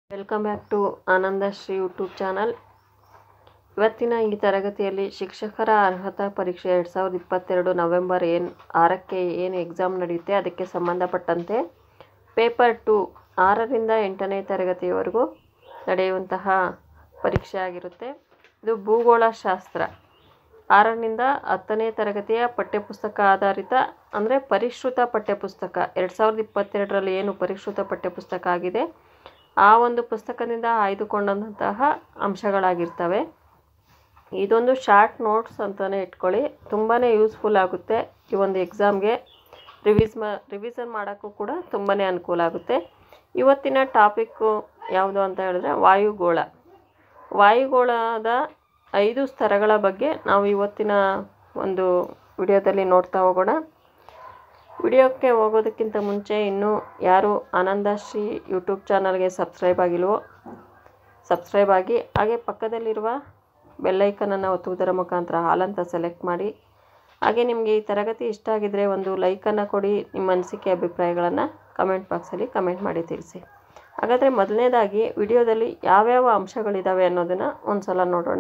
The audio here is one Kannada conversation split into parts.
welcome back to Anandashree YouTube channel ಇವತ್ತಿನ ಈ ತರಗತಿಯಲ್ಲಿ ಶಿಕ್ಷಕರ ಅರ್ಹತಾ ಪರೀಕ್ಷೆ ಎರಡು ಸಾವಿರದ ಇಪ್ಪತ್ತೆರಡು ನವೆಂಬರ್ ಏನು ಆರಕ್ಕೆ ಏನು ಎಕ್ಸಾಮ್ ನಡೆಯುತ್ತೆ ಅದಕ್ಕೆ ಸಂಬಂಧಪಟ್ಟಂತೆ ಪೇಪರ್ ಟು ಆರರಿಂದ ಎಂಟನೇ ತರಗತಿಯವರೆಗೂ ನಡೆಯುವಂತಹ ಪರೀಕ್ಷೆ ಆಗಿರುತ್ತೆ ಇದು ಭೂಗೋಳಶಾಸ್ತ್ರ ಆರರಿಂದ ಹತ್ತನೇ ತರಗತಿಯ ಪಠ್ಯಪುಸ್ತಕ ಆಧಾರಿತ ಅಂದರೆ ಪರಿಷ್ಕೃತ ಪಠ್ಯಪುಸ್ತಕ ಎರಡು ಸಾವಿರದ ಇಪ್ಪತ್ತೆರಡರಲ್ಲಿ ಏನು ಪರಿಷ್ಕೃತ ಪಠ್ಯಪುಸ್ತಕ ಆಗಿದೆ ಆ ಒಂದು ಪುಸ್ತಕದಿಂದ ಆಯ್ದುಕೊಂಡಂತಹ ಅಂಶಗಳಾಗಿರ್ತವೆ ಇದೊಂದು ಶಾರ್ಟ್ ನೋಟ್ಸ್ ಅಂತಲೇ ಇಟ್ಕೊಳ್ಳಿ ತುಂಬಾ ಯೂಸ್ಫುಲ್ ಆಗುತ್ತೆ ಈ ಒಂದು ಎಕ್ಸಾಮ್ಗೆ ರಿವೀಸ್ ಮಾ ರಿವಿಸನ್ ಮಾಡೋಕ್ಕೂ ಕೂಡ ತುಂಬಾ ಅನುಕೂಲ ಆಗುತ್ತೆ ಇವತ್ತಿನ ಟಾಪಿಕ್ಕು ಯಾವುದು ಅಂತ ಹೇಳಿದ್ರೆ ವಾಯುಗೋಳ ವಾಯುಗೋಳದ ಐದು ಸ್ತರಗಳ ಬಗ್ಗೆ ನಾವು ಇವತ್ತಿನ ಒಂದು ವಿಡಿಯೋದಲ್ಲಿ ನೋಡ್ತಾ ಹೋಗೋಣ ವಿಡಿಯೋಕ್ಕೆ ಹೋಗೋದಕ್ಕಿಂತ ಮುಂಚೆ ಇನ್ನೂ ಯಾರು ಆನಂದಶ್ರೀ ಯೂಟ್ಯೂಬ್ ಚಾನಲ್ಗೆ ಸಬ್ಸ್ಕ್ರೈಬ್ ಆಗಿಲ್ವೋ ಸಬ್ಸ್ಕ್ರೈಬ್ ಆಗಿ ಹಾಗೆ ಪಕ್ಕದಲ್ಲಿರುವ ಬೆಲ್ಲೈಕನನ್ನು ಒತ್ತುವುದರ ಮುಖಾಂತರ ಹಾಲ್ ಅಂತ ಸೆಲೆಕ್ಟ್ ಮಾಡಿ ಹಾಗೆ ನಿಮಗೆ ಈ ತರಗತಿ ಇಷ್ಟ ಆಗಿದ್ದರೆ ಒಂದು ಲೈಕನ್ನು ಕೊಡಿ ನಿಮ್ಮ ಅನಿಸಿಕೆ ಅಭಿಪ್ರಾಯಗಳನ್ನು ಕಮೆಂಟ್ ಬಾಕ್ಸಲ್ಲಿ ಕಮೆಂಟ್ ಮಾಡಿ ತಿಳಿಸಿ ಹಾಗಾದರೆ ಮೊದಲನೇದಾಗಿ ವಿಡಿಯೋದಲ್ಲಿ ಯಾವ್ಯಾವ ಅಂಶಗಳಿದ್ದಾವೆ ಅನ್ನೋದನ್ನು ಒಂದು ಸಲ ನೋಡೋಣ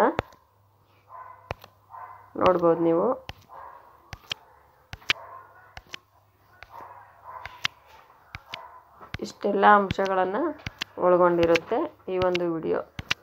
ನೋಡ್ಬೋದು ನೀವು ಇಷ್ಟೆಲ್ಲ ಅಂಶಗಳನ್ನು ಒಳಗೊಂಡಿರುತ್ತೆ ಈ ಒಂದು ವಿಡಿಯೋ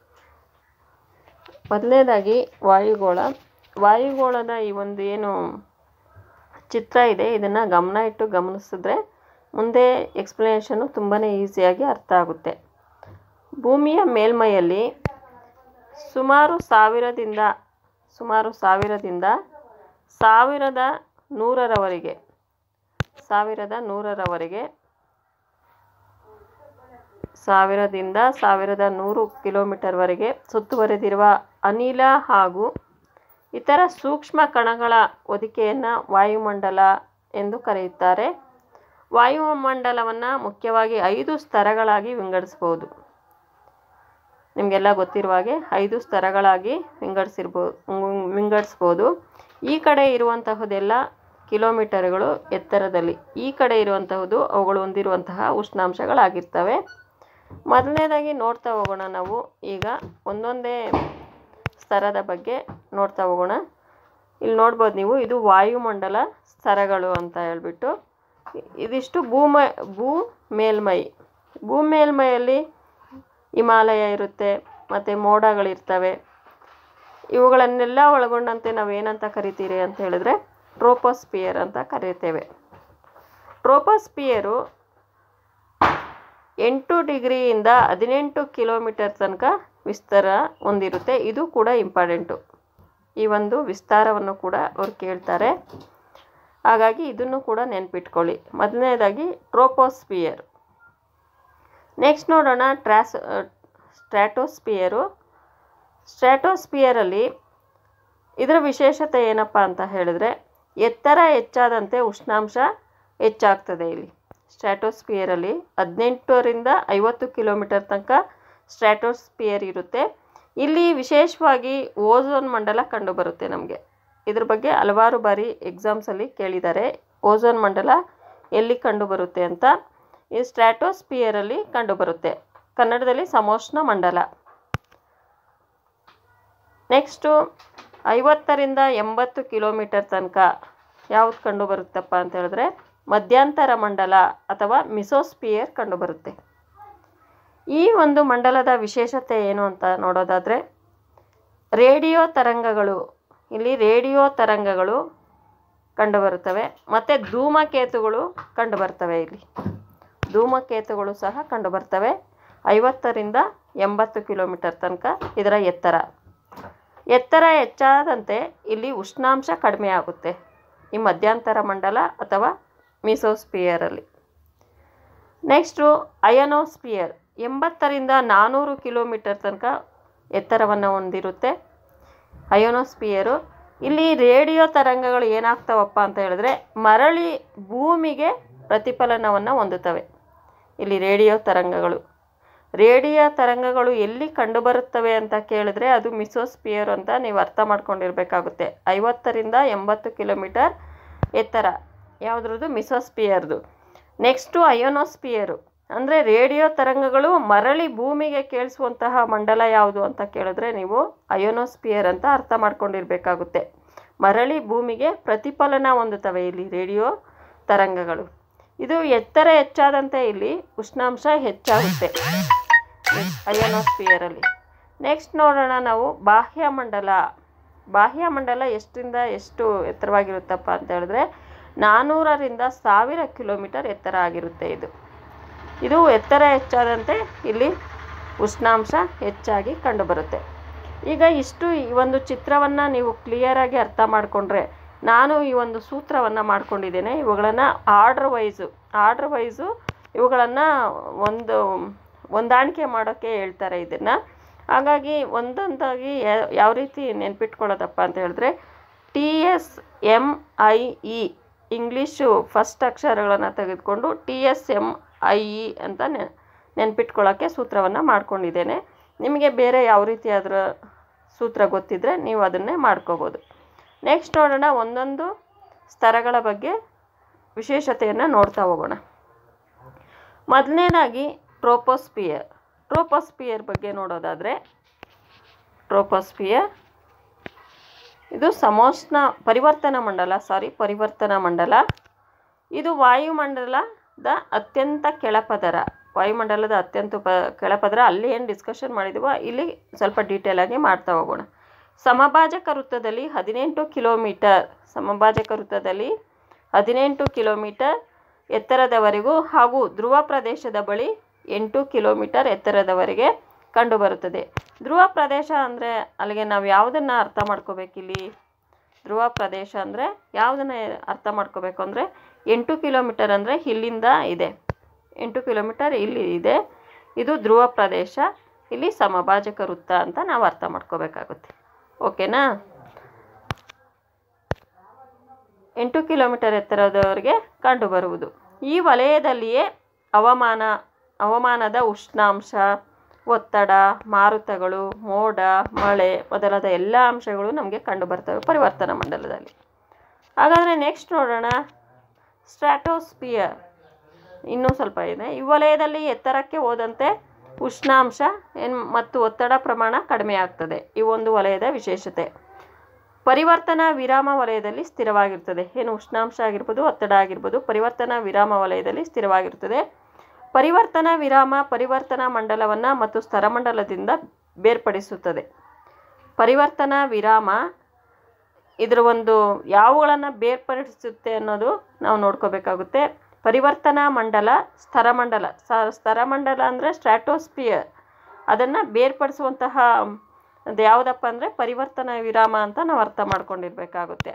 ಮೊದಲನೇದಾಗಿ ವಾಯುಗೋಳ ವಾಯುಗೋಳದ ಈ ಒಂದು ಏನು ಚಿತ್ರ ಇದೆ ಇದನ್ನು ಗಮನ ಇಟ್ಟು ಗಮನಿಸಿದ್ರೆ ಮುಂದೆ ಎಕ್ಸ್ಪ್ಲನೇಷನು ತುಂಬಾ ಈಸಿಯಾಗಿ ಅರ್ಥ ಆಗುತ್ತೆ ಭೂಮಿಯ ಮೇಲ್ಮೈಯಲ್ಲಿ ಸುಮಾರು ಸಾವಿರದಿಂದ ಸುಮಾರು ಸಾವಿರದಿಂದ ಸಾವಿರದ ನೂರರವರೆಗೆ ಸಾವಿರದ ನೂರರವರೆಗೆ ಸಾವಿರದಿಂದ ಸಾವಿರದ ನೂರು ಕಿಲೋಮೀಟರ್ವರೆಗೆ ಸುತ್ತುವರೆದಿರುವ ಅನಿಲ ಹಾಗೂ ಇತರ ಸೂಕ್ಷ್ಮ ಕಣಗಳ ಹೊದಿಕೆಯನ್ನು ವಾಯುಮಂಡಲ ಎಂದು ಕರೆಯುತ್ತಾರೆ ವಾಯುಮಂಡಲವನ್ನು ಮುಖ್ಯವಾಗಿ ಐದು ಸ್ತರಗಳಾಗಿ ವಿಂಗಡಿಸ್ಬೋದು ನಿಮಗೆಲ್ಲ ಗೊತ್ತಿರುವ ಹಾಗೆ ಐದು ಸ್ತರಗಳಾಗಿ ವಿಂಗಡಿಸಿರ್ಬೋದು ವಿಂಗಡಿಸ್ಬೋದು ಈ ಕಡೆ ಇರುವಂತಹದ್ದೆಲ್ಲ ಕಿಲೋಮೀಟರ್ಗಳು ಎತ್ತರದಲ್ಲಿ ಈ ಕಡೆ ಇರುವಂತಹದ್ದು ಅವುಗಳು ಹೊಂದಿರುವಂತಹ ಉಷ್ಣಾಂಶಗಳಾಗಿರ್ತವೆ ಮೊದಲನೇದಾಗಿ ನೋಡ್ತಾ ಹೋಗೋಣ ನಾವು ಈಗ ಒಂದೊಂದೇ ಸ್ತರದ ಬಗ್ಗೆ ನೋಡ್ತಾ ಹೋಗೋಣ ಇಲ್ಲಿ ನೋಡ್ಬೋದು ನೀವು ಇದು ವಾಯುಮಂಡಲ ಸ್ತರಗಳು ಅಂತ ಹೇಳ್ಬಿಟ್ಟು ಇದಿಷ್ಟು ಭೂಮ ಭೂ ಮೇಲ್ಮೈ ಭೂ ಮೇಲ್ಮೈಯಲ್ಲಿ ಹಿಮಾಲಯ ಇರುತ್ತೆ ಮತ್ತು ಮೋಡಗಳಿರ್ತವೆ ಇವುಗಳನ್ನೆಲ್ಲ ಒಳಗೊಂಡಂತೆ ನಾವು ಏನಂತ ಕರಿತೀರಿ ಅಂತ ಹೇಳಿದ್ರೆ ಟ್ರೋಪೋಸ್ಪಿಯರ್ ಅಂತ ಕರೀತೇವೆ ಟ್ರೋಪೋಸ್ಪಿಯರು ಎಂಟು ಡಿಗ್ರಿಯಿಂದ ಹದಿನೆಂಟು ಕಿಲೋಮೀಟರ್ ತನಕ ವಿಸ್ತಾರ ಹೊಂದಿರುತ್ತೆ ಇದು ಕೂಡ ಇಂಪಾರ್ಟೆಂಟು ಈ ಒಂದು ವಿಸ್ತಾರವನ್ನು ಕೂಡ ಅವ್ರು ಕೇಳ್ತಾರೆ ಹಾಗಾಗಿ ಇದನ್ನು ಕೂಡ ನೆನ್ಪಿಟ್ಕೊಳ್ಳಿ ಮೊದಲನೇದಾಗಿ ಟ್ರೋಪೋಸ್ಪಿಯರ್ ನೆಕ್ಸ್ಟ್ ನೋಡೋಣ ಟ್ರಾಸ್ ಸ್ಟ್ರಾಟೋಸ್ಪಿಯರು ಸ್ಟ್ರಾಟೋಸ್ಪಿಯರಲ್ಲಿ ಇದರ ವಿಶೇಷತೆ ಏನಪ್ಪ ಅಂತ ಹೇಳಿದ್ರೆ ಎತ್ತರ ಹೆಚ್ಚಾದಂತೆ ಉಷ್ಣಾಂಶ ಹೆಚ್ಚಾಗ್ತದೆ ಇಲ್ಲಿ ಸ್ಟ್ರಾಟೋಸ್ಪಿಯರಲ್ಲಿ ಹದಿನೆಂಟರಿಂದ ಐವತ್ತು ಕಿಲೋಮೀಟರ್ ತನಕ ಸ್ಟ್ರಾಟೋಸ್ಪಿಯರ್ ಇರುತ್ತೆ ಇಲ್ಲಿ ವಿಶೇಷವಾಗಿ ಓಝೋನ್ ಮಂಡಲ ಕಂಡುಬರುತ್ತೆ ನಮಗೆ ಇದ್ರ ಬಗ್ಗೆ ಹಲವಾರು ಬಾರಿ ಎಕ್ಸಾಮ್ಸಲ್ಲಿ ಕೇಳಿದ್ದಾರೆ ಓಝೋನ್ ಮಂಡಲ ಎಲ್ಲಿ ಕಂಡುಬರುತ್ತೆ ಅಂತ ಈ ಸ್ಟ್ರಾಟೋಸ್ಪಿಯರಲ್ಲಿ ಕಂಡುಬರುತ್ತೆ ಕನ್ನಡದಲ್ಲಿ ಸಮೋಷ್ಣ ಮಂಡಲ ನೆಕ್ಸ್ಟು ಐವತ್ತರಿಂದ ಎಂಬತ್ತು ಕಿಲೋಮೀಟರ್ ತನಕ ಯಾವುದು ಕಂಡುಬರುತ್ತಪ್ಪ ಅಂತ ಹೇಳಿದ್ರೆ ಮಧ್ಯಂತರ ಮಂಡಲ ಅಥವಾ ಮಿಸೋಸ್ಪಿಯರ್ ಕಂಡುಬರುತ್ತೆ ಈ ಒಂದು ಮಂಡಲದ ವಿಶೇಷತೆ ಏನು ಅಂತ ನೋಡೋದಾದರೆ ರೇಡಿಯೋ ತರಂಗಗಳು ಇಲ್ಲಿ ರೇಡಿಯೋ ತರಂಗಗಳು ಕಂಡುಬರುತ್ತವೆ ಮತ್ತು ಧೂಮಕೇತುಗಳು ಕಂಡುಬರ್ತವೆ ಇಲ್ಲಿ ಧೂಮಕೇತುಗಳು ಸಹ ಕಂಡುಬರ್ತವೆ ಐವತ್ತರಿಂದ ಎಂಬತ್ತು ಕಿಲೋಮೀಟರ್ ತನಕ ಇದರ ಎತ್ತರ ಎತ್ತರ ಹೆಚ್ಚಾದಂತೆ ಇಲ್ಲಿ ಉಷ್ಣಾಂಶ ಕಡಿಮೆ ಆಗುತ್ತೆ ಈ ಮಧ್ಯಂತರ ಮಂಡಲ ಅಥವಾ ಮಿಸೋಸ್ಪಿಯರಲ್ಲಿ ನೆಕ್ಸ್ಟು ಅಯನೋಸ್ಪಿಯರ್ ಎಂಬತ್ತರಿಂದ ನಾನ್ನೂರು ಕಿಲೋಮೀಟರ್ ತನಕ ಎತ್ತರವನ್ನು ಹೊಂದಿರುತ್ತೆ ಅಯೋನೋಸ್ಪಿಯರು ಇಲ್ಲಿ ರೇಡಿಯೋ ತರಂಗಗಳು ಏನಾಗ್ತಾವಪ್ಪ ಅಂತ ಹೇಳಿದ್ರೆ ಮರಳಿ ಭೂಮಿಗೆ ಪ್ರತಿಫಲನವನ್ನು ಹೊಂದುತ್ತವೆ ಇಲ್ಲಿ ರೇಡಿಯೋ ತರಂಗಗಳು ರೇಡಿಯೋ ತರಂಗಗಳು ಎಲ್ಲಿ ಕಂಡುಬರುತ್ತವೆ ಅಂತ ಕೇಳಿದ್ರೆ ಅದು ಮಿಸೋಸ್ಪಿಯರ್ ಅಂತ ನೀವು ಅರ್ಥ ಮಾಡ್ಕೊಂಡಿರ್ಬೇಕಾಗುತ್ತೆ ಐವತ್ತರಿಂದ ಎಂಬತ್ತು ಕಿಲೋಮೀಟರ್ ಎತ್ತರ ಯಾವುದ್ರದ್ದು ಮಿಸೋಸ್ಪಿಯರ್ದು ನೆಕ್ಸ್ಟು ಅಯೋನೋಸ್ಪಿಯರು ಅಂದರೆ ರೇಡಿಯೋ ತರಂಗಗಳು ಮರಳಿ ಭೂಮಿಗೆ ಕೇಳಿಸುವಂತಹ ಮಂಡಲ ಯಾವುದು ಅಂತ ಕೇಳಿದ್ರೆ ನೀವು ಅಯೋನೋಸ್ಪಿಯರ್ ಅಂತ ಅರ್ಥ ಮಾಡ್ಕೊಂಡಿರ್ಬೇಕಾಗುತ್ತೆ ಮರಳಿ ಭೂಮಿಗೆ ಪ್ರತಿಫಲನ ಹೊಂದುತ್ತವೆ ಇಲ್ಲಿ ರೇಡಿಯೋ ತರಂಗಗಳು ಇದು ಎತ್ತರ ಹೆಚ್ಚಾದಂತೆ ಇಲ್ಲಿ ಉಷ್ಣಾಂಶ ಹೆಚ್ಚಾಗುತ್ತೆ ಅಯೋನೋಸ್ಪಿಯರಲ್ಲಿ ನೆಕ್ಸ್ಟ್ ನೋಡೋಣ ನಾವು ಬಾಹ್ಯಮಂಡಲ ಬಾಹ್ಯಮಂಡಲ ಎಷ್ಟರಿಂದ ಎಷ್ಟು ಎತ್ತರವಾಗಿರುತ್ತಪ್ಪ ಅಂತ ಹೇಳಿದ್ರೆ ನಾನ್ನೂರರಿಂದ ಸಾವಿರ ಕಿಲೋಮೀಟರ್ ಎತ್ತರ ಆಗಿರುತ್ತೆ ಇದು ಇದು ಎತ್ತರ ಹೆಚ್ಚಾದಂತೆ ಇಲ್ಲಿ ಉಷ್ಣಾಂಶ ಹೆಚ್ಚಾಗಿ ಕಂಡುಬರುತ್ತೆ ಈಗ ಇಷ್ಟು ಈ ಒಂದು ಚಿತ್ರವನ್ನು ನೀವು ಕ್ಲಿಯರಾಗಿ ಅರ್ಥ ಮಾಡಿಕೊಂಡ್ರೆ ನಾನು ಈ ಒಂದು ಸೂತ್ರವನ್ನು ಮಾಡ್ಕೊಂಡಿದ್ದೇನೆ ಇವುಗಳನ್ನು ಆರ್ಡ್ರ್ ವೈಸು ಆರ್ಡ್ರ್ ವೈಸು ಇವುಗಳನ್ನು ಒಂದು ಹೊಂದಾಣಿಕೆ ಮಾಡೋಕ್ಕೆ ಹೇಳ್ತಾರೆ ಇದನ್ನು ಹಾಗಾಗಿ ಒಂದೊಂದಾಗಿ ಯಾ- ಯಾವ ರೀತಿ ನೆನ್ಪಿಟ್ಕೊಳ್ಳೋದಪ್ಪ ಅಂತ ಹೇಳಿದ್ರೆ T S M I E English first ಅಕ್ಷರಗಳನ್ನು ತೆಗೆದುಕೊಂಡು T S M I E ಅಂತ ನೆ ನೆನ್ಪಿಟ್ಕೊಳ್ಳೋಕ್ಕೆ ಸೂತ್ರವನ್ನು ಮಾಡ್ಕೊಂಡಿದ್ದೇನೆ ನಿಮಗೆ ಬೇರೆ ಯಾವ ರೀತಿ ಅದರ ಸೂತ್ರ ಗೊತ್ತಿದ್ದರೆ ನೀವು ಅದನ್ನೇ ಮಾಡ್ಕೋಬೋದು ನೆಕ್ಸ್ಟ್ ನೋಡೋಣ ಒಂದೊಂದು ಸ್ತರಗಳ ಬಗ್ಗೆ ವಿಶೇಷತೆಯನ್ನು ನೋಡ್ತಾ ಹೋಗೋಣ ಮೊದಲನೇದಾಗಿ ಟ್ರೋಪೋಸ್ಪಿಯರ್ ಟ್ರೋಪೋಸ್ಪಿಯರ್ ಬಗ್ಗೆ ನೋಡೋದಾದರೆ ಟ್ರೋಪೋಸ್ಪಿಯರ್ ಇದು ಸಮೋಷ್ಣ ಪರಿವರ್ತನಾ ಮಂಡಲ ಸಾರಿ ಪರಿವರ್ತನಾ ಮಂಡಲ ಇದು ವಾಯುಮಂಡಲದ ಅತ್ಯಂತ ಕೆಳಪದರ ವಾಯುಮಂಡಲದ ಅತ್ಯಂತ ಪ ಕೆಳಪದರ ಅಲ್ಲಿ ಏನು ಡಿಸ್ಕಷನ್ ಮಾಡಿದೀವೋ ಇಲ್ಲಿ ಸ್ವಲ್ಪ ಡೀಟೇಲ್ ಆಗಿ ಮಾಡ್ತಾ ಹೋಗೋಣ ಸಮಭಾಜಕ ವೃತ್ತದಲ್ಲಿ ಹದಿನೆಂಟು ಕಿಲೋಮೀಟರ್ ಸಮಭಾಜಕ ವೃತ್ತದಲ್ಲಿ ಹದಿನೆಂಟು ಕಿಲೋಮೀಟರ್ ಎತ್ತರದವರೆಗೂ ಹಾಗೂ ಧ್ರುವ ಪ್ರದೇಶದ ಬಳಿ ಎಂಟು ಕಿಲೋಮೀಟರ್ ಎತ್ತರದವರೆಗೆ ಕಂಡುಬರುತ್ತದೆ ಧ್ರುವ ಪ್ರದೇಶ ಅಂದರೆ ಅಲ್ಲಿಗೆ ನಾವು ಯಾವುದನ್ನು ಅರ್ಥ ಮಾಡ್ಕೋಬೇಕಿಲ್ಲಿ ಧ್ರುವ ಪ್ರದೇಶ ಅಂದರೆ ಯಾವುದನ್ನು ಅರ್ಥ ಮಾಡ್ಕೋಬೇಕು ಅಂದರೆ ಎಂಟು ಕಿಲೋಮೀಟರ್ ಅಂದರೆ ಇಲ್ಲಿಂದ ಇದೆ ಎಂಟು ಕಿಲೋಮೀಟರ್ ಇಲ್ಲಿ ಇದೆ ಇದು ಧ್ರುವ ಪ್ರದೇಶ ಇಲ್ಲಿ ಸಮಭಾಜಕ ವೃತ್ತ ಅಂತ ನಾವು ಅರ್ಥ ಮಾಡ್ಕೋಬೇಕಾಗುತ್ತೆ ಓಕೆನಾ ಎಂಟು ಕಿಲೋಮೀಟರ್ ಎತ್ತರದವರೆಗೆ ಕಂಡುಬರುವುದು ಈ ವಲಯದಲ್ಲಿಯೇ ಹವಾಮಾನ ಹವಾಮಾನದ ಉಷ್ಣಾಂಶ ಒತ್ತಡ ಮಾರುತಗಳು ಮೋಡ ಮಳೆ ಮೊದಲಾದ ಎಲ್ಲ ಅಂಶಗಳು ನಮಗೆ ಕಂಡುಬರ್ತವೆ ಪರಿವರ್ತನಾ ಮಂಡಲದಲ್ಲಿ ಹಾಗಾದರೆ ನೆಕ್ಸ್ಟ್ ನೋಡೋಣ ಸ್ಟ್ರಾಟೋಸ್ಪಿಯರ್ ಇನ್ನೂ ಸ್ವಲ್ಪ ಇದೆ ಈ ವಲಯದಲ್ಲಿ ಎತ್ತರಕ್ಕೆ ಹೋದಂತೆ ಉಷ್ಣಾಂಶ ಏನ್ ಮತ್ತು ಒತ್ತಡ ಪ್ರಮಾಣ ಕಡಿಮೆ ಆಗ್ತದೆ ಈ ಒಂದು ವಲಯದ ವಿಶೇಷತೆ ಪರಿವರ್ತನಾ ವಿರಾಮ ವಲಯದಲ್ಲಿ ಸ್ಥಿರವಾಗಿರ್ತದೆ ಏನು ಉಷ್ಣಾಂಶ ಆಗಿರ್ಬೋದು ಒತ್ತಡ ಆಗಿರ್ಬೋದು ಪರಿವರ್ತನಾ ವಿರಾಮ ವಲಯದಲ್ಲಿ ಸ್ಥಿರವಾಗಿರ್ತದೆ ಪರಿವರ್ತನಾ ವಿರಾಮ ಪರಿವರ್ತನಾ ಮಂಡಲವನ್ನು ಮತ್ತು ಸ್ತರಮಂಡಲದಿಂದ ಬೇರ್ಪಡಿಸುತ್ತದೆ ಪರಿವರ್ತನಾ ವಿರಾಮ ಇದರ ಒಂದು ಯಾವುಗಳನ್ನು ಬೇರ್ಪಡಿಸುತ್ತೆ ಅನ್ನೋದು ನಾವು ನೋಡ್ಕೋಬೇಕಾಗುತ್ತೆ ಪರಿವರ್ತನಾ ಮಂಡಲ ಸ್ತರಮಂಡಲ ಸ ಸ್ತರಮಂಡಲ ಅಂದರೆ ಸ್ಟ್ರಾಟೋಸ್ಪಿಯರ್ ಅದನ್ನು ಬೇರ್ಪಡಿಸುವಂತಹ ಅದು ಯಾವುದಪ್ಪ ಅಂದರೆ ಪರಿವರ್ತನಾ ವಿರಾಮ ಅಂತ ನಾವು ಅರ್ಥ ಮಾಡ್ಕೊಂಡಿರ್ಬೇಕಾಗುತ್ತೆ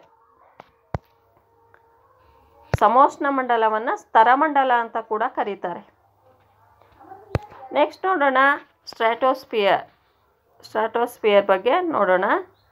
ಸಮೋಷ್ಣ ಮಂಡಲವನ್ನು ಸ್ತರಮಂಡಲ ಅಂತ ಕೂಡ ಕರೀತಾರೆ ನೆಕ್ಸ್ಟ್ ನೋಡೋಣ ಸ್ಟ್ರಾಟೋಸ್ಪಿಯರ್ ಸ್ಟ್ರಾಟೋಸ್ಪಿಯರ್ ಬಗ್ಗೆ ನೋಡೋಣ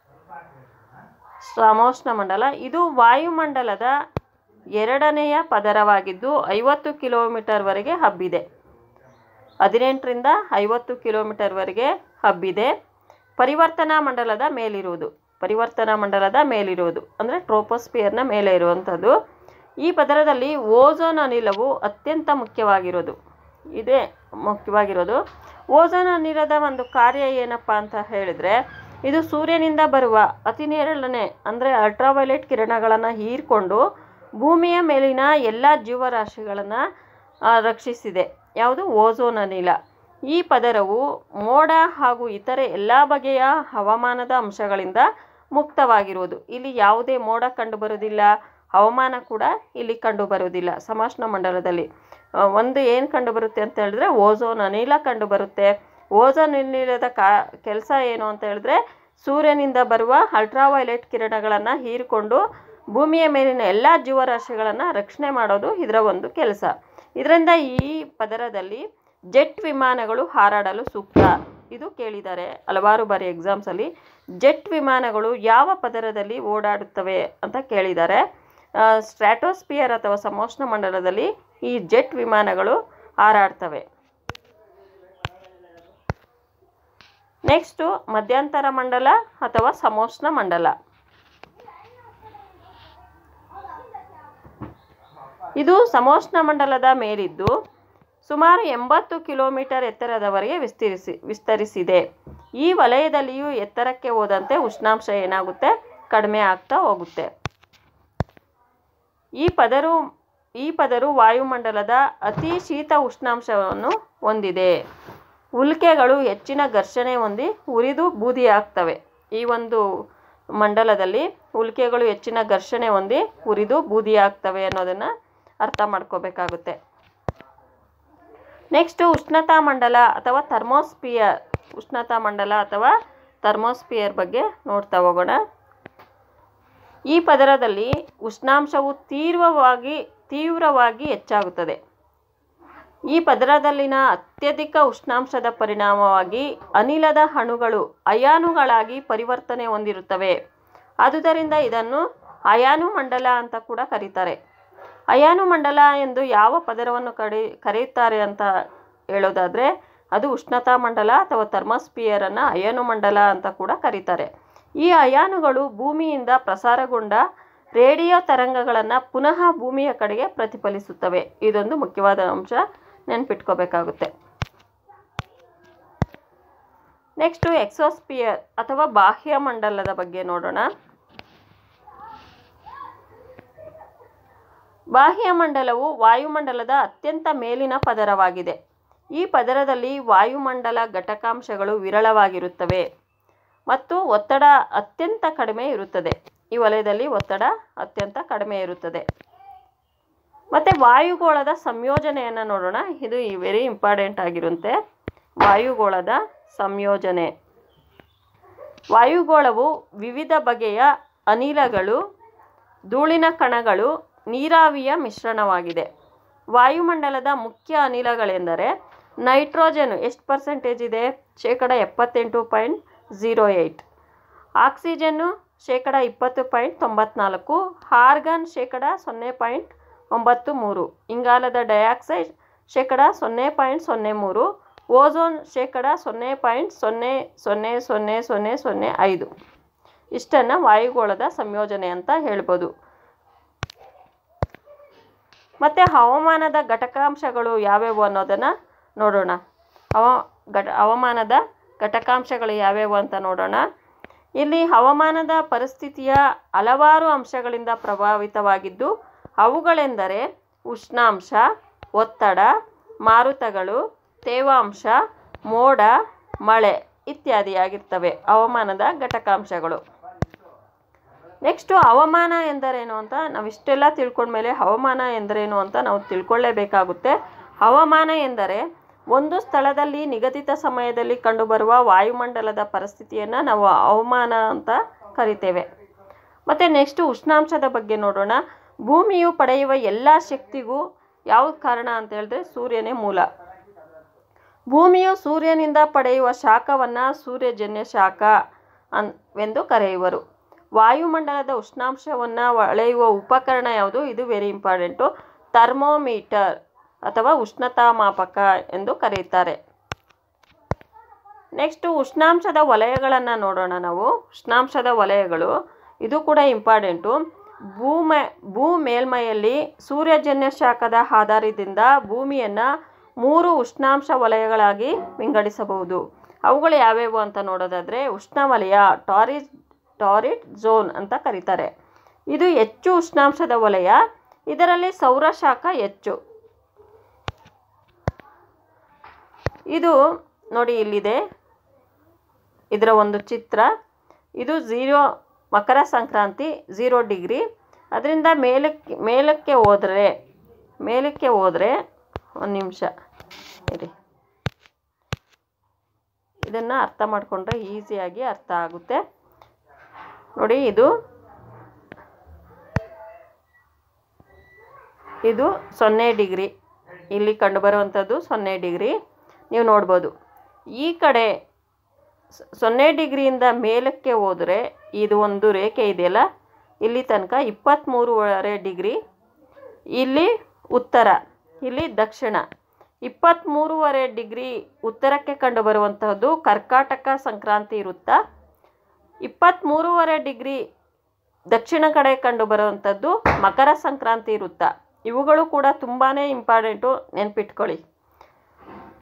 ಸಮೋಷ್ಣ ಮಂಡಲ ಇದು ವಾಯುಮಂಡಲದ ಎರಡನೆಯ ಪದರವಾಗಿದ್ದು ಐವತ್ತು ಕಿಲೋಮೀಟರ್ವರೆಗೆ ಹಬ್ಬಿದೆ ಹದಿನೆಂಟರಿಂದ ಐವತ್ತು ಕಿಲೋಮೀಟರ್ವರೆಗೆ ಹಬ್ಬಿದೆ ಪರಿವರ್ತನಾ ಮಂಡಲದ ಮೇಲಿರುವುದು ಪರಿವರ್ತನಾ ಮಂಡಲದ ಮೇಲಿರುವುದು ಅಂದರೆ ಟ್ರೋಪೋಸ್ಪಿಯರ್ನ ಮೇಲೆ ಇರುವಂಥದ್ದು ಈ ಪದರದಲ್ಲಿ ಓಝೋನ್ ಅನಿಲವು ಅತ್ಯಂತ ಮುಖ್ಯವಾಗಿರೋದು ಇದೇ ಮುಖ್ಯವಾಗಿರೋದು ಓಝೋನ್ ಅನಿಲದ ಒಂದು ಕಾರ್ಯ ಏನಪ್ಪ ಅಂತ ಹೇಳಿದರೆ ಇದು ಸೂರ್ಯನಿಂದ ಬರುವ ಅತಿ ನೇರಳನೆ ಅಂದರೆ ಅಲ್ಟ್ರಾವೈಲೆಟ್ ಕಿರಣಗಳನ್ನು ಹೀರ್ಕೊಂಡು ಭೂಮಿಯ ಮೇಲಿನ ಎಲ್ಲ ಜೀವರಾಶಿಗಳನ್ನು ರಕ್ಷಿಸಿದೆ ಯಾವುದು ಓಝೋನ್ ಅನಿಲ ಈ ಪದರವು ಮೋಡ ಹಾಗೂ ಇತರೆ ಎಲ್ಲ ಬಗೆಯ ಹವಾಮಾನದ ಅಂಶಗಳಿಂದ ಮುಕ್ತವಾಗಿರುವುದು ಇಲ್ಲಿ ಯಾವುದೇ ಮೋಡ ಕಂಡುಬರುವುದಿಲ್ಲ ಹವಾಮಾನ ಕೂಡ ಇಲ್ಲಿ ಕಂಡುಬರುವುದಿಲ್ಲ ಸಮೋಷ್ಣ ಮಂಡಲದಲ್ಲಿ ಆ, ಒಂದು ಏನು ಕಂಡುಬರುತ್ತೆ ಅಂತ ಹೇಳಿದ್ರೆ ಓಝೋನ್ ಅನಿಲ ಕಂಡುಬರುತ್ತೆ ಓಝೋನ್ ಅನಿಲದ ಕಾ ಕೆಲಸ ಏನು ಅಂತ ಹೇಳಿದ್ರೆ ಸೂರ್ಯನಿಂದ ಬರುವ ಅಲ್ಟ್ರಾವೈಲೆಟ್ ಕಿರಣಗಳನ್ನು ಹೀರಿಕೊಂಡು ಭೂಮಿಯ ಮೇಲಿನ ಎಲ್ಲ ಜೀವರಾಶಿಗಳನ್ನು ರಕ್ಷಣೆ ಮಾಡೋದು ಇದರ ಒಂದು ಕೆಲಸ ಇದರಿಂದ ಈ ಪದರದಲ್ಲಿ ಜೆಟ್ ವಿಮಾನಗಳು ಹಾರಾಡಲು ಸೂಕ್ತ ಇದು ಕೇಳಿದ್ದಾರೆ ಹಲವಾರು ಬಾರಿ ಎಕ್ಸಾಮ್ಸಲ್ಲಿ ಜೆಟ್ ವಿಮಾನಗಳು ಯಾವ ಪದರದಲ್ಲಿ ಓಡಾಡುತ್ತವೆ ಅಂತ ಕೇಳಿದ್ದಾರೆ ಸ್ಟ್ರಾಟೋಸ್ಪಿಯರ್ ಅಥವಾ ಸಮೋಷ್ಣ ಮಂಡಲದಲ್ಲಿ ಈ ಜೆಟ್ ವಿಮಾನಗಳು ಹಾರಾಡ್ತವೆ ನೆಕ್ಸ್ಟು ಮಧ್ಯಂತರ ಮಂಡಲ ಅಥವಾ ಸಮೋಷ್ಣ ಮಂಡಲ ಇದು ಸಮೋಷ್ಣ ಮಂಡಲದ ಮೇಲಿದ್ದು ಸುಮಾರು ಎಂಬತ್ತು ಕಿಲೋಮೀಟರ್ ಎತ್ತರದವರೆಗೆ ವಿಸ್ತರಿಸಿ ವಿಸ್ತರಿಸಿದೆ ಈ ವಲಯದಲ್ಲಿಯೂ ಎತ್ತರಕ್ಕೆ ಹೋದಂತೆ ಉಷ್ಣಾಂಶ ಏನಾಗುತ್ತೆ ಕಡಿಮೆ ಆಗ್ತಾ ಹೋಗುತ್ತೆ ಈ ಪದರು ಈ ಪದರು ವಾಯುಮಂಡಲದ ಅತಿ ಶೀತ ಉಷ್ಣಾಂಶವನ್ನು ಹೊಂದಿದೆ ಉಲ್ಕೆಗಳು ಹೆಚ್ಚಿನ ಘರ್ಷಣೆ ಹೊಂದಿ ಉರಿದು ಬೂದಿಯಾಗ್ತವೆ ಈ ಒಂದು ಮಂಡಲದಲ್ಲಿ ಉಲ್ಕೆಗಳು ಹೆಚ್ಚಿನ ಘರ್ಷಣೆ ಹೊಂದಿ ಉರಿದು ಬೂದಿಯಾಗ್ತವೆ ಅನ್ನೋದನ್ನು ಅರ್ಥ ಮಾಡ್ಕೋಬೇಕಾಗುತ್ತೆ ನೆಕ್ಸ್ಟು ಉಷ್ಣತಾ ಮಂಡಲ ಅಥವಾ ಥರ್ಮೋಸ್ಪಿಯರ್ ಉಷ್ಣತಾ ಮಂಡಲ ಅಥವಾ ಥರ್ಮೋಸ್ಪಿಯರ್ ಬಗ್ಗೆ ನೋಡ್ತಾ ಹೋಗೋಣ ಈ ಪದರದಲ್ಲಿ ಉಷ್ಣಾಂಶವು ತೀವ್ರವಾಗಿ ತೀವ್ರವಾಗಿ ಹೆಚ್ಚಾಗುತ್ತದೆ ಈ ಪದರದಲ್ಲಿನ ಅತ್ಯಧಿಕ ಉಷ್ಣಾಂಶದ ಪರಿಣಾಮವಾಗಿ ಅನಿಲದ ಅಣುಗಳು ಅಯಾನುಗಳಾಗಿ ಪರಿವರ್ತನೆ ಹೊಂದಿರುತ್ತವೆ ಆದುದರಿಂದ ಇದನ್ನು ಅಯಾನು ಮಂಡಲ ಅಂತ ಕೂಡ ಕರೀತಾರೆ ಅಯಾನು ಮಂಡಲ ಎಂದು ಯಾವ ಪದರವನ್ನು ಕಡಿ ಕರೆಯುತ್ತಾರೆ ಅಂತ ಹೇಳೋದಾದರೆ ಅದು ಉಷ್ಣತಾ ಮಂಡಲ ಅಥವಾ ಥರ್ಮಸ್ಪಿಯರನ್ನು ಅಯಾನು ಮಂಡಲ ಅಂತ ಕೂಡ ಕರೀತಾರೆ ಈ ಅಯಾನುಗಳು ಭೂಮಿಯಿಂದ ಪ್ರಸಾರಗೊಂಡ ರೇಡಿಯೋ ತರಂಗಗಳನ್ನು ಪುನಃ ಭೂಮಿಯ ಕಡೆಗೆ ಪ್ರತಿಫಲಿಸುತ್ತವೆ ಇದೊಂದು ಮುಖ್ಯವಾದ ಅಂಶ ನೆನ್ಪಿಟ್ಕೋಬೇಕಾಗುತ್ತೆ ನೆಕ್ಸ್ಟು ಎಕ್ಸೋಸ್ಪಿಯರ್ ಅಥವಾ ಬಾಹ್ಯ ಮಂಡಲದ ಬಗ್ಗೆ ನೋಡೋಣ ಬಾಹ್ಯ ಮಂಡಲವು ವಾಯುಮಂಡಲದ ಅತ್ಯಂತ ಮೇಲಿನ ಪದರವಾಗಿದೆ ಈ ಪದರದಲ್ಲಿ ವಾಯುಮಂಡಲ ಘಟಕಾಂಶಗಳು ವಿರಳವಾಗಿರುತ್ತವೆ ಮತ್ತು ಒತ್ತಡ ಅತ್ಯಂತ ಕಡಿಮೆ ಇರುತ್ತದೆ ಈ ವಲಯದಲ್ಲಿ ಒತ್ತಡ ಅತ್ಯಂತ ಕಡಿಮೆ ಇರುತ್ತದೆ ಮತ್ತು ವಾಯುಗೋಳದ ಸಂಯೋಜನೆಯನ್ನು ನೋಡೋಣ ಇದು ವೆರಿ ಇಂಪಾರ್ಟೆಂಟ್ ಆಗಿರುತ್ತೆ ವಾಯುಗೋಳದ ಸಂಯೋಜನೆ ವಾಯುಗೋಳವು ವಿವಿಧ ಬಗೆಯ ಅನಿಲಗಳು ಧೂಳಿನ ಕಣಗಳು ನೀರಾವಿಯ ಮಿಶ್ರಣವಾಗಿದೆ ವಾಯುಮಂಡಲದ ಮುಖ್ಯ ಅನಿಲಗಳೆಂದರೆ ನೈಟ್ರೋಜನ್ ಎಷ್ಟು ಪರ್ಸೆಂಟೇಜ್ ಇದೆ ಶೇಕಡ ಎಪ್ಪತ್ತೆಂಟು ಪಾಯಿಂಟ್ ಝೀರೋ ಏಯ್ಟ್ ಆಕ್ಸಿಜನ್ನು ಶೇಕಡ ಇಪ್ಪತ್ತು ಪಾಯಿಂಟ್ ತೊಂಬತ್ನಾಲ್ಕು ಆರ್ಗನ್ ಶೇಕಡ ಸೊನ್ನೆ ಪಾಯಿಂಟ್ ಒಂಬತ್ತು ಮೂರು ಇಂಗಾಲದ ಡೈಆಕ್ಸೈಡ್ ಶೇಕಡ ಸೊನ್ನೆ ಪಾಯಿಂಟ್ ಸೊನ್ನೆ ಮೂರು ಓಝೋನ್ ಶೇಕಡ ಸೊನ್ನೆ ಪಾಯಿಂಟ್ ಸೊನ್ನೆ ಸೊನ್ನೆ ಸೊನ್ನೆ ಸೊನ್ನೆ ಸೊನ್ನೆ ಐದು ಇಷ್ಟನ್ನು ವಾಯುಗೋಳದ ಸಂಯೋಜನೆ ಅಂತ ಹೇಳ್ಬೋದು ಮತ್ತು ಹವಾಮಾನದ ಘಟಕಾಂಶಗಳು ಯಾವ್ಯಾವು ಅನ್ನೋದನ್ನು ನೋಡೋಣ ಹವ ಘಟ ಹವಾಮಾನದ ಘಟಕಾಂಶಗಳು ಯಾವ್ಯಾವು ಅಂತ ನೋಡೋಣ ಇಲ್ಲಿ ಹವಾಮಾನದ ಪರಿಸ್ಥಿತಿಯ ಹಲವಾರು ಅಂಶಗಳಿಂದ ಪ್ರಭಾವಿತವಾಗಿದ್ದು ಅವುಗಳೆಂದರೆ ಉಷ್ಣಾಂಶ ಒತ್ತಡ ಮಾರುತಗಳು ತೇವಾಂಶ ಮೋಡ ಮಳೆ ಇತ್ಯಾದಿಯಾಗಿರ್ತವೆ ಹವಾಮಾನದ ಘಟಕಾಂಶಗಳು ನೆಕ್ಸ್ಟು ಹವಾಮಾನ ಎಂದರೇನು ಅಂತ ನಾವು ಇಷ್ಟೆಲ್ಲ ತಿಳ್ಕೊಂಡ್ಮೇಲೆ ಹವಾಮಾನ ಎಂದರೇನು ಅಂತ ನಾವು ತಿಳ್ಕೊಳ್ಳೇಬೇಕಾಗುತ್ತೆ ಹವಾಮಾನ ಎಂದರೆ ಒಂದು ಸ್ಥಳದಲ್ಲಿ ನಿಗದಿತ ಸಮಯದಲ್ಲಿ ಕಂಡುಬರುವ ವಾಯುಮಂಡಲದ ಪರಿಸ್ಥಿತಿಯನ್ನು ನಾವು ಹವಾಮಾನ ಅಂತ ಕರಿತೇವೆ ಮತ್ತು ನೆಕ್ಸ್ಟು ಉಷ್ಣಾಂಶದ ಬಗ್ಗೆ ನೋಡೋಣ ಭೂಮಿಯು ಪಡೆಯುವ ಎಲ್ಲ ಶಕ್ತಿಗೂ ಯಾವುದು ಕಾರಣ ಅಂತ ಹೇಳಿದ್ರೆ ಸೂರ್ಯನೇ ಮೂಲ ಭೂಮಿಯು ಸೂರ್ಯನಿಂದ ಪಡೆಯುವ ಶಾಖವನ್ನು ಸೂರ್ಯಜನ್ಯ ಶಾಖ ಅನ್ ಎಂದು ಕರೆಯುವರು ವಾಯುಮಂಡಲದ ಉಷ್ಣಾಂಶವನ್ನು ಅಳೆಯುವ ಉಪಕರಣ ಯಾವುದು ಇದು ವೆರಿ ಇಂಪಾರ್ಟೆಂಟು ಥರ್ಮೋಮೀಟರ್ ಅಥವಾ ಉಷ್ಣತಾ ಮಾಪಕ ಎಂದು ಕರೆಯುತ್ತಾರೆ ನೆಕ್ಸ್ಟು ಉಷ್ಣಾಂಶದ ವಲಯಗಳನ್ನು ನೋಡೋಣ ನಾವು ಉಷ್ಣಾಂಶದ ವಲಯಗಳು ಇದು ಕೂಡ ಇಂಪಾರ್ಟೆಂಟು ಭೂಮೆ ಭೂ ಮೇಲ್ಮೈಯಲ್ಲಿ ಸೂರ್ಯಜನ್ಯ ಶಾಖದ ಆಧಾರದಿಂದ ಭೂಮಿಯನ್ನು ಮೂರು ಉಷ್ಣಾಂಶ ವಲಯಗಳಾಗಿ ವಿಂಗಡಿಸಬಹುದು ಅವುಗಳು ಯಾವ್ಯಾವು ಅಂತ ನೋಡೋದಾದರೆ ಉಷ್ಣವಲಯ ಟಾರಿಸ್ ಟಾರಿಡ್ ಝೋನ್ ಅಂತ ಕರೀತಾರೆ ಇದು ಹೆಚ್ಚು ಉಷ್ಣಾಂಶದ ವಲಯ ಇದರಲ್ಲಿ ಸೌರಶಾಖ ಹೆಚ್ಚು ಇದು ನೋಡಿ ಇಲ್ಲಿದೆ ಇದರ ಒಂದು ಚಿತ್ರ ಇದು zero Makara Sankranti zero degree ಅದರಿಂದ ಮೇಲಕ್ಕೆ ಮೇಲಕ್ಕೆ ಹೋದರೆ ಮೇಲಕ್ಕೆ ಹೋದರೆ ಒಂದು ನಿಮಿಷ ಇರಿ ಇದನ್ನು ಅರ್ಥ ಮಾಡಿಕೊಂಡ್ರೆ ಈಸಿಯಾಗಿ ಅರ್ಥ ಆಗುತ್ತೆ ನೋಡಿ ಇದು ಇದು ಸೊನ್ನೆ ಡಿಗ್ರಿ ಇಲ್ಲಿ ಕಂಡುಬರುವಂಥದ್ದು ಸೊನ್ನೆ ಡಿಗ್ರಿ ನೀವು ನೋಡ್ಬೋದು ಈ ಕಡೆ ಸ- ಸೊನ್ನೆ ಡಿಗ್ರಿಯಿಂದ ಮೇಲಕ್ಕೆ ಹೋದರೆ ಇದು ಒಂದು ರೇಖೆ ಇದೆಯಲ್ಲ ಇಲ್ಲಿ ತನಕ ಇಪ್ಪತ್ತ್ಮೂರುವರೆ ಡಿಗ್ರಿ ಇಲ್ಲಿ ಉತ್ತರ ಇಲ್ಲಿ ದಕ್ಷಿಣ ಇಪ್ಪತ್ತ್ಮೂರುವರೆ ಡಿಗ್ರಿ ಉತ್ತರಕ್ಕೆ ಕಂಡುಬರುವಂತಹದ್ದು ಕರ್ಕಾಟಕ ಸಂಕ್ರಾಂತಿ ವೃತ್ತ ಇಪ್ಪತ್ತ್ಮೂರುವರೆ ಡಿಗ್ರಿ ದಕ್ಷಿಣ ಕಡೆ ಕಂಡುಬರುವಂಥದ್ದು ಮಕರ ಸಂಕ್ರಾಂತಿ ವೃತ್ತ ಇವುಗಳು ಕೂಡ ತುಂಬಾ ಇಂಪಾರ್ಟೆಂಟು ನೆನ್ಪಿಟ್ಕೊಳ್ಳಿ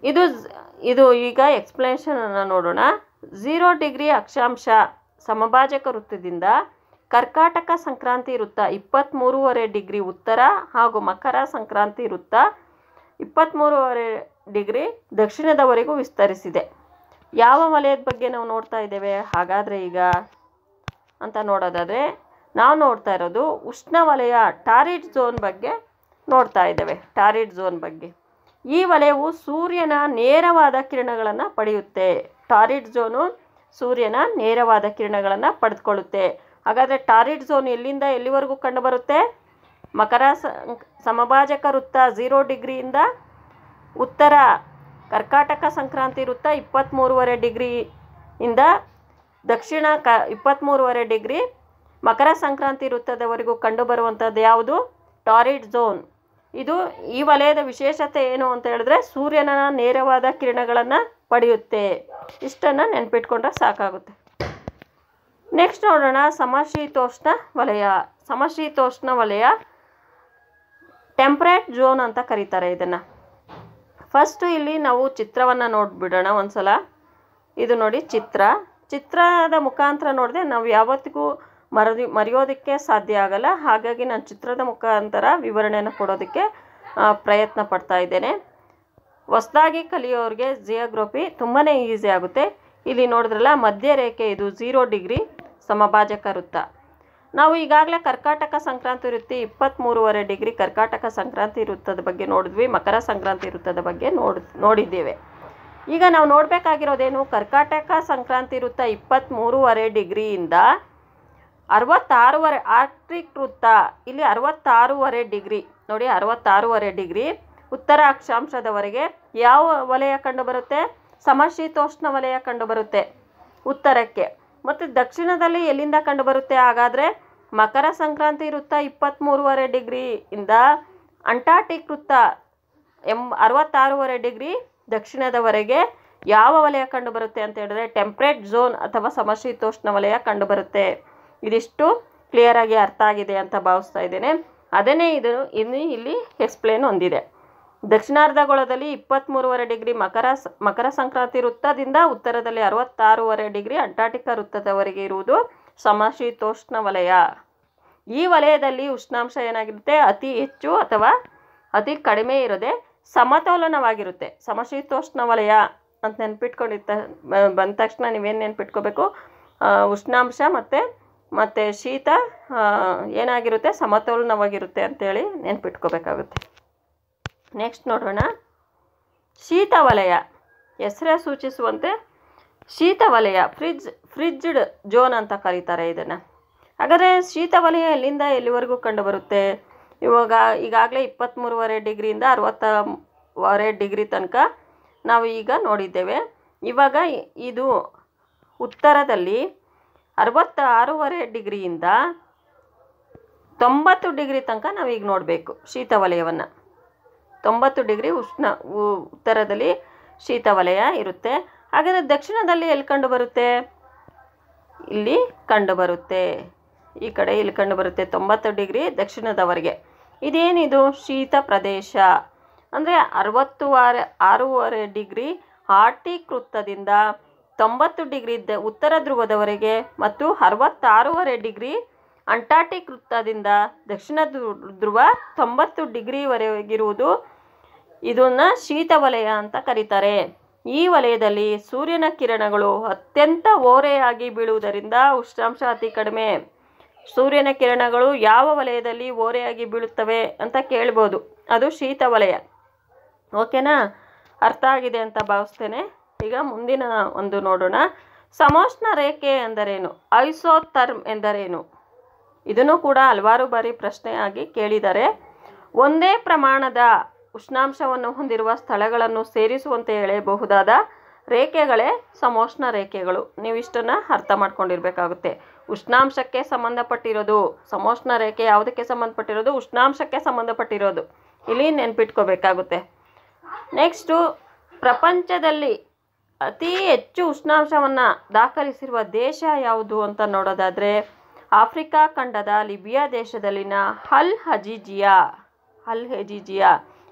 ಇದು ಝ್- ಇದು ಈಗ ಎಕ್ಸ್ಪ್ಲನೇಷನನ್ನು ನೋಡೋಣ ಝೀರೋ ಡಿಗ್ರಿ ಅಕ್ಷಾಂಶ ಸಮಭಾಜಕ ವೃತ್ತದಿಂದ ಕರ್ಕಾಟಕ ಸಂಕ್ರಾಂತಿ ವೃತ್ತ ಇಪ್ಪತ್ತ್ಮೂರುವರೆ ಡಿಗ್ರಿ ಉತ್ತರ ಹಾಗೂ ಮಕರ ಸಂಕ್ರಾಂತಿ ವೃತ್ತ ಇಪ್ಪತ್ತ್ಮೂರುವರೆ ಡಿಗ್ರಿ ದಕ್ಷಿಣದವರೆಗೂ ವಿಸ್ತರಿಸಿದೆ ಯಾವ ವಲಯದ ಬಗ್ಗೆ ನಾವು ನೋಡ್ತಾ ಇದ್ದೇವೆ ಹಾಗಾದರೆ ಈಗ ಅಂತ ನೋಡೋದಾದರೆ ನಾವು ನೋಡ್ತಾ ಇರೋದು ಉಷ್ಣವಲಯ ಟಾರಿಡ್ ಝೋನ್ ಬಗ್ಗೆ ನೋಡ್ತಾ ಇದ್ದೇವೆ ಟಾರಿಡ್ ಝೋನ್ ಬಗ್ಗೆ ಈ ವಲಯವು ಸೂರ್ಯನ ನೇರವಾದ ಕಿರಣಗಳನ್ನು ಪಡೆಯುತ್ತೆ ಟಾರಿಡ್ ಝೋನು ಸೂರ್ಯನ ನೇರವಾದ ಕಿರಣಗಳನ್ನು ಪಡೆದುಕೊಳ್ಳುತ್ತೆ ಹಾಗಾದರೆ ಟಾರಿಡ್ ಝೋನ್ ಎಲ್ಲಿಂದ ಎಲ್ಲಿವರೆಗೂ ಕಂಡುಬರುತ್ತೆ ಮಕರ ಸಂ- ಸಮಭಾಜಕ ವೃತ್ತ ಝೀರೋ ಡಿಗ್ರಿಯಿಂದ ಉತ್ತರ ಕರ್ಕಾಟಕ ಸಂಕ್ರಾಂತಿ ವೃತ್ತ ಇಪ್ಪತ್ತ್ಮೂರುವರೆ ಡಿಗ್ರಿಯಿಂದ ದಕ್ಷಿಣ ಕ ಇಪ್ಪತ್ತ್ಮೂರುವರೆ ಡಿಗ್ರಿ ಮಕರ ಸಂಕ್ರಾಂತಿ ವೃತ್ತದವರೆಗೂ ಕಂಡುಬರುವಂಥದ್ದು ಯಾವುದು ಟಾರಿಡ್ ಝೋನ್ ಇದು ಈ ವಲಯದ ವಿಶೇಷತೆ ಏನು ಅಂತ ಹೇಳಿದ್ರೆ ಸೂರ್ಯನ ನೇರವಾದ ಕಿರಣಗಳನ್ನು ಪಡೆಯುತ್ತೆ ಇಷ್ಟನ್ನು ನೆನ್ಪಿಟ್ಕೊಂಡ್ರೆ ಸಾಕಾಗುತ್ತೆ ನೆಕ್ಸ್ಟ್ ನೋಡೋಣ ಸಮಶೀತೋಷ್ಣ ವಲಯ ಸಮಶೀತೋಷ್ಣ ವಲಯ ಟೆಂಪ್ರೇಟ್ ಝೋನ್ ಅಂತ ಕರೀತಾರೆ ಇದನ್ನು ಫಸ್ಟು ಇಲ್ಲಿ ನಾವು ಚಿತ್ರವನ್ನು ನೋಡಿಬಿಡೋಣ ಒಂದ್ಸಲ ಇದು ನೋಡಿ ಚಿತ್ರ ಚಿತ್ರದ ಮುಖಾಂತರ ನೋಡಿದೆ ನಾವು ಯಾವತ್ತಿಗೂ ಮರದಿ ಮರೆಯೋದಕ್ಕೆ ಸಾಧ್ಯ ಆಗಲ್ಲ ಹಾಗಾಗಿ ನಾನು ಚಿತ್ರದ ಮುಖಾಂತರ ವಿವರಣೆಯನ್ನು ಕೊಡೋದಕ್ಕೆ ಆ, ಪ್ರಯತ್ನ ಪಡ್ತಾ ಇದ್ದೇನೆ ಹೊಸ್ದಾಗಿ ಕಲಿಯೋರಿಗೆ ಜಿಯೋಗ್ರಫಿ ತುಂಬಾ ಈಸಿ ಆಗುತ್ತೆ ಇಲ್ಲಿ ನೋಡಿದ್ರಲ್ಲ ಮಧ್ಯ ರೇಖೆ ಇದು ಝೀರೋ ಡಿಗ್ರಿ ಸಮಭಾಜಕ ವೃತ್ತ ನಾವು ಈಗಾಗಲೇ ಕರ್ಕಾಟಕ ಸಂಕ್ರಾಂತಿ ವೃತ್ತ ಇಪ್ಪತ್ತ್ಮೂರುವರೆ ಡಿಗ್ರಿ ಕರ್ಕಾಟಕ ಸಂಕ್ರಾಂತಿ ವೃತ್ತದ ಬಗ್ಗೆ ನೋಡಿದ್ವಿ ಮಕರ ಸಂಕ್ರಾಂತಿ ವೃತ್ತದ ಬಗ್ಗೆ ನೋಡ್ ನೋಡಿದ್ದೇವೆ ಈಗ ನಾವು ನೋಡಬೇಕಾಗಿರೋದೇನು ಕರ್ಕಾಟಕ ಸಂಕ್ರಾಂತಿ ವೃತ್ತ ಇಪ್ಪತ್ತ್ಮೂರುವರೆ ಡಿಗ್ರಿಯಿಂದ ಅರವತ್ತಾರೂವರೆ ಆರ್ಟಿಕ್ ವೃತ್ತ ಇಲ್ಲಿ ಅರವತ್ತಾರೂವರೆ ಡಿಗ್ರಿ ನೋಡಿ ಅರವತ್ತಾರೂವರೆ ಡಿಗ್ರಿ ಉತ್ತರ ಅಕ್ಷಾಂಶದವರೆಗೆ ಯಾವ ವಲಯ ಕಂಡುಬರುತ್ತೆ ಸಮಶೀತೋಷ್ಣ ವಲಯ ಕಂಡುಬರುತ್ತೆ ಉತ್ತರಕ್ಕೆ ಮತ್ತು ದಕ್ಷಿಣದಲ್ಲಿ ಎಲ್ಲಿಂದ ಕಂಡುಬರುತ್ತೆ ಹಾಗಾದರೆ ಮಕರ ಸಂಕ್ರಾಂತಿ ವೃತ್ತ ಇಪ್ಪತ್ತ್ಮೂರುವರೆ ಡಿಗ್ರಿಯಿಂದ ಅಂಟಾರ್ಟಿಕ್ ವೃತ್ತ ಎಂ ಅರವತ್ತಾರೂವರೆ ಡಿಗ್ರಿ ದಕ್ಷಿಣದವರೆಗೆ ಯಾವ ವಲಯ ಕಂಡುಬರುತ್ತೆ ಅಂತ ಹೇಳಿದ್ರೆ ಟೆಂಪ್ರೇಟ್ ಝೋನ್ ಅಥವಾ ಸಮಶೀತೋಷ್ಣ ವಲಯ ಕಂಡುಬರುತ್ತೆ ಇದಿಷ್ಟು ಕ್ಲಿಯರಾಗಿ ಅರ್ಥ ಆಗಿದೆ ಅಂತ ಭಾವಿಸ್ತಾ ಇದ್ದೇನೆ ಅದನ್ನೇ ಇದು ಇನ್ನು ಇಲ್ಲಿ ಎಕ್ಸ್ಪ್ಲೇನ್ ಹೊಂದಿದೆ ದಕ್ಷಿಣಾರ್ಧಗೋಳದಲ್ಲಿ ಇಪ್ಪತ್ತ್ಮೂರುವರೆ ಡಿಗ್ರಿ ಮಕರ ಸ- ಮಕರ ಸಂಕ್ರಾಂತಿ ವೃತ್ತದಿಂದ ಉತ್ತರದಲ್ಲಿ ಅರವತ್ತಾರೂವರೆ ಡಿಗ್ರಿ ಅಂಟಾರ್ಟಿಕಾ ವೃತ್ತದವರೆಗೆ ಇರುವುದು ಸಮಶೀತೋಷ್ಣ ವಲಯ ಈ ವಲಯದಲ್ಲಿ ಉಷ್ಣಾಂಶ ಏನಾಗಿರುತ್ತೆ ಅತಿ ಹೆಚ್ಚು ಅಥವಾ ಅತಿ ಕಡಿಮೆ ಇರದೆ ಸಮತೋಲನವಾಗಿರುತ್ತೆ ಸಮಶೀತೋಷ್ಣ ವಲಯ ಅಂತ ನೆನ್ಪಿಟ್ಕೊಂಡಿದ್ದ ಬ- ಬಂದ ತಕ್ಷಣ ನೀವೇನು ನೆನ್ಪಿಟ್ಕೋಬೇಕು ಆ, ಉಷ್ಣಾಂಶ ಮತ್ತು ಮತ್ತು ಶೀತ ಆ, ಏನಾಗಿರುತ್ತೆ ಸಮತೋಲನವಾಗಿರುತ್ತೆ ಅಂತೇಳಿ ನೆನ್ಪಿಟ್ಕೋಬೇಕಾಗುತ್ತೆ ನೆಕ್ಸ್ಟ್ ನೋಡೋಣ ಶೀತ ವಲಯ ಹೆಸರೇ ಸೂಚಿಸುವಂತೆ ಶೀತ ವಲಯ ಫ್ರಿಜ್ ಫ್ರಿಜ್ಡ್ ಝೋನ್ ಅಂತ ಕರೀತಾರೆ ಇದನ್ನು ಹಾಗಾದರೆ ಶೀತ ವಲಯ ಎಲ್ಲಿಂದ ಎಲ್ಲಿವರೆಗೂ ಕಂಡುಬರುತ್ತೆ ಇವಾಗ ಈಗಾಗಲೇ ಇಪ್ಪತ್ತ್ಮೂರುವರೆ ಡಿಗ್ರಿಯಿಂದ ಅರವತ್ತವರೆ ಡಿಗ್ರಿ ತನಕ ನಾವು ಈಗ ನೋಡಿದ್ದೇವೆ ಇವಾಗ ಇ- ಇದು ಉತ್ತರದಲ್ಲಿ ಅರವತ್ತಾರೂವರೆ ಡಿಗ್ರಿಯಿಂದ ತೊಂಬತ್ತು ಡಿಗ್ರಿ ತನಕ ನಾವೀಗ ನೋಡಬೇಕು ಶೀತ ವಲಯವನ್ನು ತೊಂಬತ್ತು ಡಿಗ್ರಿ ಉಷ್ಣ ಉ- ಉತ್ತರದಲ್ಲಿ ಶೀತ ವಲಯ ಇರುತ್ತೆ ಹಾಗಾದರೆ ದಕ್ಷಿಣದಲ್ಲಿ ಎಲ್ಲಿ ಕಂಡು ಬರುತ್ತೆ ಇಲ್ಲಿ ಕಂಡು ಬರುತ್ತೆ ಈ ಕಡೆ ಇಲ್ಲಿ ಕಂಡು ಬರುತ್ತೆ ತೊಂಬತ್ತು ಡಿಗ್ರಿ ದಕ್ಷಿಣದವರೆಗೆ ಇದೇನಿದು ಶೀತ ಪ್ರದೇಶ ಅಂದರೆ ಅರವತ್ತುವರೆ ಆರೂವರೆ ಡಿಗ್ರಿ ಆರ್ಟಿಕ್ ವೃತ್ತದಿಂದ ತೊಂಬತ್ತು ಡಿಗ್ರಿ ದ ಉತ್ತರ ಧ್ರುವದವರೆಗೆ ಮತ್ತು ಅರವತ್ತಾರೂವರೆ ಡಿಗ್ರಿ ಅಂಟಾರ್ಟಿಕ್ ವೃತ್ತದಿಂದ ದಕ್ಷಿಣ ಧ್ರು- ಧ್ರುವ ತೊಂಬತ್ತು ಡಿಗ್ರಿವರೆಗಿರುವುದು ಇದನ್ನು ಶೀತ ವಲಯ ಅಂತ ಕರೀತಾರೆ ಈ ವಲಯದಲ್ಲಿ ಸೂರ್ಯನ ಕಿರಣಗಳು ಅತ್ಯಂತ ಓರೆಯಾಗಿ ಬೀಳುವುದರಿಂದ ಉಷ್ಣಾಂಶ ಅತಿ ಕಡಿಮೆ ಸೂರ್ಯನ ಕಿರಣಗಳು ಯಾವ ವಲಯದಲ್ಲಿ ಓರೆಯಾಗಿ ಬೀಳುತ್ತವೆ ಅಂತ ಕೇಳ್ಬೋದು ಅದು ಶೀತ ವಲಯ ಓಕೆನಾ ಅರ್ಥ ಆಗಿದೆ ಅಂತ ಭಾವಿಸ್ತೇನೆ ಈಗ ಮುಂದಿನ ಒಂದು ನೋಡೋಣ ಸಮೋಷ್ಣ ರೇಖೆ ಎಂದರೇನು ಐಸೋಥರ್ಮ್ ಎಂದರೇನು ಇದನ್ನು ಕೂಡ ಹಲವಾರು ಬಾರಿ ಪ್ರಶ್ನೆಯಾಗಿ ಕೇಳಿದ್ದಾರೆ ಒಂದೇ ಪ್ರಮಾಣದ ಉಷ್ಣಾಂಶವನ್ನು ಹೊಂದಿರುವ ಸ್ಥಳಗಳನ್ನು ಸೇರಿಸುವಂತೆ ಎಳೆಯಬಹುದಾದ ರೇಖೆಗಳೇ ಸಮೋಷ್ಣ ರೇಖೆಗಳು ನೀವು ಇಷ್ಟನ್ನು ಅರ್ಥ ಮಾಡ್ಕೊಂಡಿರ್ಬೇಕಾಗುತ್ತೆ ಉಷ್ಣಾಂಶಕ್ಕೆ ಸಂಬಂಧಪಟ್ಟಿರೋದು ಸಮೋಷ್ಣ ರೇಖೆ ಯಾವುದಕ್ಕೆ ಸಂಬಂಧಪಟ್ಟಿರೋದು ಉಷ್ಣಾಂಶಕ್ಕೆ ಸಂಬಂಧಪಟ್ಟಿರೋದು ಇಲ್ಲಿ ನೆನ್ಪಿಟ್ಕೋಬೇಕಾಗುತ್ತೆ ನೆಕ್ಸ್ಟು ಪ್ರಪಂಚದಲ್ಲಿ ಅತಿ ಹೆಚ್ಚು ಉಷ್ಣಾಂಶವನ್ನು ದಾಖಲಿಸಿರುವ ದೇಶ ಯಾವುದು ಅಂತ ನೋಡೋದಾದರೆ ಆಫ್ರಿಕಾ ಖಂಡದ ಲಿಬಿಯಾ ದೇಶದಲ್ಲಿನ ಹಲ್ ಹಜಿಜಿಯಾ ಹಲ್ ಹೆಜಿಜಿಯಾ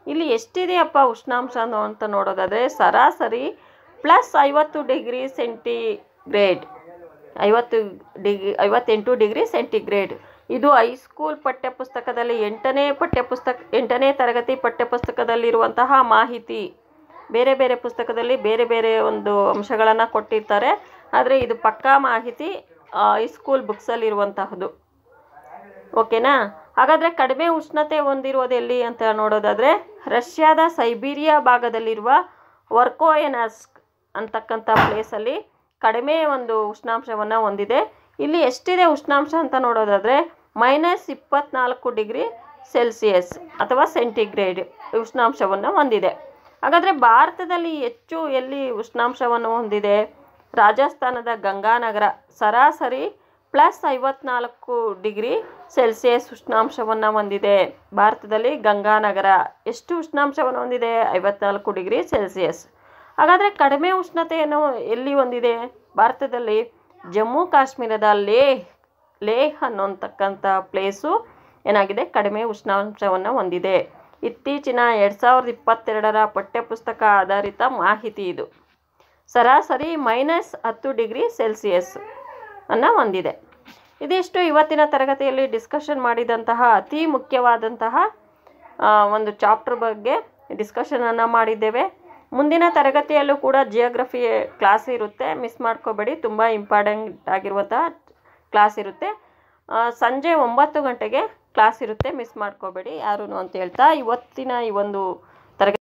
ಇಲ್ಲಿ ಎಷ್ಟಿದೆಯಪ್ಪ ಉಷ್ಣಾಂಶ ಅನ್ನೋ ಅಂತ ನೋಡೋದಾದರೆ ಸರಾಸರಿ ಪ್ಲಸ್ ಐವತ್ತು ಡಿಗ್ರಿ ಸೆಂಟಿಗ್ರೇಡ್ ಐವತ್ತು ಡಿಗ್ರಿ ಐವತ್ತೆಂಟು ಡಿಗ್ರಿ ಸೆಂಟಿಗ್ರೇಡ್ ಇದು ಹೈಸ್ಕೂಲ್ ಪಠ್ಯಪುಸ್ತಕದಲ್ಲಿ ಎಂಟನೇ ಪಠ್ಯಪುಸ್ತಕ ಎಂಟನೇ ತರಗತಿ ಪಠ್ಯಪುಸ್ತಕದಲ್ಲಿರುವಂತಹ ಮಾಹಿತಿ ಬೇರೆ ಬೇರೆ ಪುಸ್ತಕದಲ್ಲಿ ಬೇರೆ ಬೇರೆ ಒಂದು ಅಂಶಗಳನ್ನು ಕೊಟ್ಟಿರ್ತಾರೆ ಆದರೆ ಇದು ಪಕ್ಕಾ ಮಾಹಿತಿ ಹೈಸ್ಕೂಲ್ ಬುಕ್ಸಲ್ಲಿರುವಂತಹದ್ದು ಓಕೆನಾ ಹಾಗಾದರೆ ಕಡಿಮೆ ಉಷ್ಣತೆ ಹೊಂದಿರೋದು ಎಲ್ಲಿ ಅಂತ ನೋಡೋದಾದರೆ ರಷ್ಯಾದ ಸೈಬೀರಿಯಾ ಭಾಗದಲ್ಲಿರುವ ವರ್ಕೋಯನಸ್ಕ್ ಅಂತಕ್ಕಂಥ ಪ್ಲೇಸಲ್ಲಿ ಕಡಿಮೆ ಒಂದು ಉಷ್ಣಾಂಶವನ್ನು ಹೊಂದಿದೆ ಇಲ್ಲಿ ಎಷ್ಟಿದೆ ಉಷ್ಣಾಂಶ ಅಂತ ನೋಡೋದಾದರೆ ಮೈನಸ್ ಇಪ್ಪತ್ನಾಲ್ಕು ಡಿಗ್ರಿ ಸೆಲ್ಸಿಯಸ್ ಅಥವಾ ಸೆಂಟಿಗ್ರೇಡ್ ಉಷ್ಣಾಂಶವನ್ನು ಹೊಂದಿದೆ ಹಾಗಾದರೆ ಭಾರತದಲ್ಲಿ ಹೆಚ್ಚು ಎಲ್ಲಿ ಉಷ್ಣಾಂಶವನ್ನು ಹೊಂದಿದೆ ರಾಜಸ್ಥಾನದ ಗಂಗಾನಗರ ಸರಾಸರಿ ಪ್ಲಸ್ ಐವತ್ನಾಲ್ಕು ಡಿಗ್ರಿ ಸೆಲ್ಸಿಯಸ್ ಉಷ್ಣಾಂಶವನ್ನು ಹೊಂದಿದೆ ಭಾರತದಲ್ಲಿ ಗಂಗಾನಗರ ಎಷ್ಟು ಉಷ್ಣಾಂಶವನ್ನು ಹೊಂದಿದೆ ಐವತ್ನಾಲ್ಕು ಡಿಗ್ರಿ ಸೆಲ್ಸಿಯಸ್ ಹಾಗಾದರೆ ಕಡಿಮೆ ಉಷ್ಣತೆಯನ್ನು ಎಲ್ಲಿ ಹೊಂದಿದೆ ಭಾರತದಲ್ಲಿ ಜಮ್ಮು ಕಾಶ್ಮೀರದ ಲೇಹ್ ಲೇಹ್ ಅನ್ನೋಂತಕ್ಕಂಥ ಪ್ಲೇಸು ಏನಾಗಿದೆ ಕಡಿಮೆ ಉಷ್ಣಾಂಶವನ್ನು ಹೊಂದಿದೆ ಇತ್ತೀಚಿನ ಎರಡು ಸಾವಿರದ ಇಪ್ಪತ್ತೆರಡರ ಪಠ್ಯಪುಸ್ತಕ ಆಧಾರಿತ ಮಾಹಿತಿ ಇದು ಸರಾಸರಿ ಮೈನಸ್ ಹತ್ತು ಡಿಗ್ರಿ ಸೆಲ್ಸಿಯಸ್ ಅನ್ನು ಹೊಂದಿದೆ ಇದಿಷ್ಟು ಇವತ್ತಿನ ತರಗತಿಯಲ್ಲಿ ಡಿಸ್ಕಷನ್ ಮಾಡಿದಂತಹ ಅತಿ ಮುಖ್ಯವಾದಂತಹ ಆ, ಒಂದು ಚಾಪ್ಟರ್ ಬಗ್ಗೆ ಡಿಸ್ಕಷನನ್ನು ಮಾಡಿದ್ದೇವೆ ಮುಂದಿನ ತರಗತಿಯಲ್ಲೂ ಕೂಡ ಜಿಯೋಗ್ರಫಿ ಕ್ಲಾಸ್ ಇರುತ್ತೆ ಮಿಸ್ ಮಾಡ್ಕೋಬೇಡಿ ತುಂಬ ಇಂಪಾರ್ಟೆಂಟ್ ಆಗಿರುವಂತಹ ಕ್ಲಾಸ್ ಇರುತ್ತೆ ಆ, ಸಂಜೆ ಒಂಬತ್ತು ಗಂಟೆಗೆ ಕ್ಲಾಸ್ ಇರುತ್ತೆ ಮಿಸ್ ಮಾಡ್ಕೋಬೇಡಿ ಯಾರೂ ಅಂತ ಹೇಳ್ತಾ ಇವತ್ತಿನ ಈ ಒಂದು ತರಗತಿ